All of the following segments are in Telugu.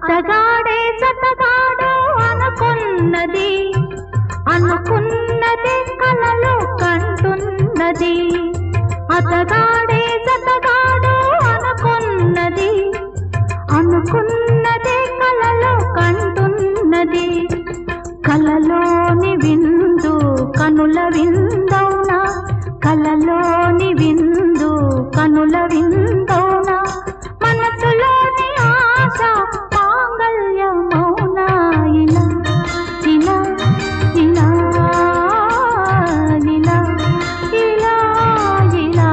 అతగాడే సతగాడు అనుకున్నది అనుకున్నది కలలో కంటున్నది అతగాడే సతగాడు అనుకున్నది అనుకున్నదే కలలో కంటున్నది కలలోని విందు కనుల విందౌనా కలలోని విందు కనుల విందౌనా మనసులోని ఆశ మాంగళ్యమౌనా ఇలా ఇలా ఇలా ఇలా ఇలా ఇలా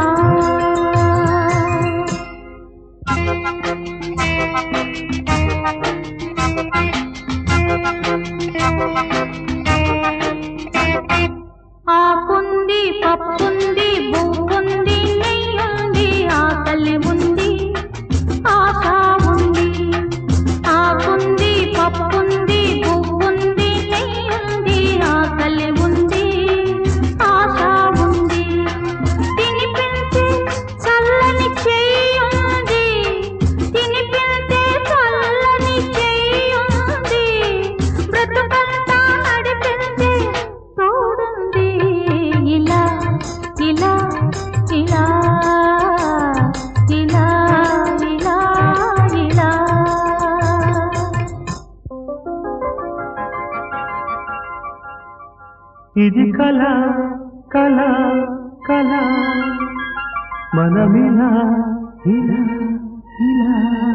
ఆకుంది పప్పుంది బువ్వుంది నెయ్యుంది ఆకలి ఉంది ఆశ ఉంది ఆకుంది పప్పుంది బువ్వుంది నెయ్యుంది ఆకలి ఉంది ఆశ ఉంది తినిపించే చల్లని చేయుంది తినిపించే చల్లని చేయుంది బ్రతుకంతా నడిపించే తోడుంది ఇలా ఇలా ఇలా ఇలా ఇలా ఇలా ఇది కళ కళ కళ మనమిలా ఇలా ఇలా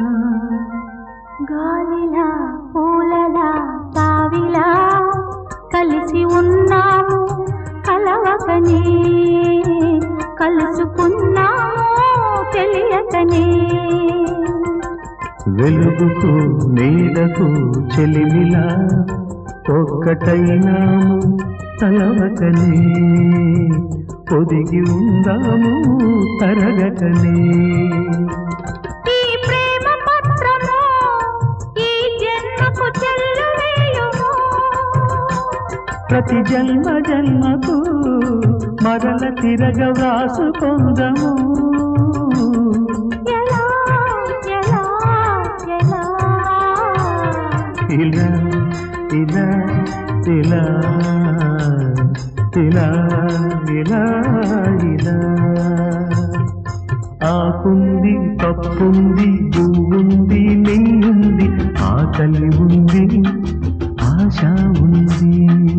గాలిలా పూలలా తావిలా కలిసి ఉన్నాము కలవకనే కలుసుకున్నాము తెలియకనే వెలుగుకు నీడకు చెలిమిలా ఒక్కటైనాము తలవకనే పొదిగి ఉందాము తరగకనే ఈ ప్రేమ పత్రము ఈ జన్మకు చెల్లువేయుము ప్రతి జన్మ జన్మకు మరల తిరగ వ్రాసుకొందము ఎలా ఎలా ఎలా ఇలా ఇలా ఇలా ఇలా ఇలా ఇలా ఆకుంది పప్పుంది పువ్వుంది నెయ్యుంది ఆకలి ఉంది ఆశ ఉంది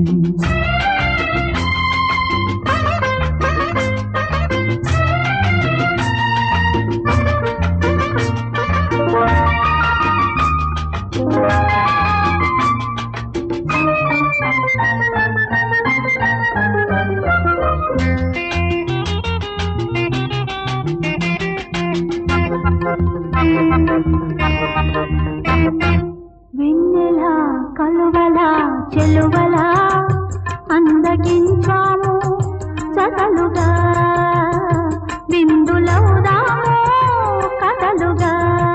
వెన్నెల కలువల చెలువల అందగించాము చదలుగా విందులవుదాము కథలుగా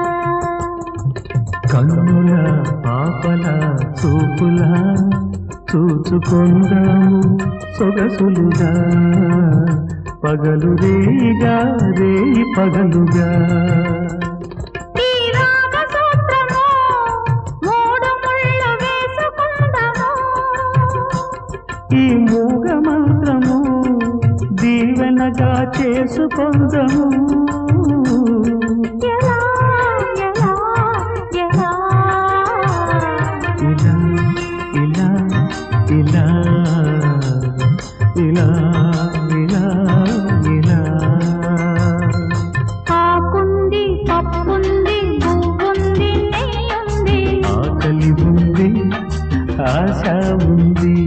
కన్నుల పాపల చూపుల చూచుకొందాము సొగసులుగా పగలు రేగా రేయి పగలుగా ఈ రాగ సూత్రము మూడు ముళ్ళు వేసుకుందాము ఈ మూగ మంత్రము దీవెనగా చేసుకొందము ఎలా ఎలా ఎలా ఇలా ఇలా ఇలా ఇలా ఇలా ఇలా ఆకుంది పప్పుంది పువ్వుంది నెయ్యుంది ఆకలి ఉంది ఆశ ఉంది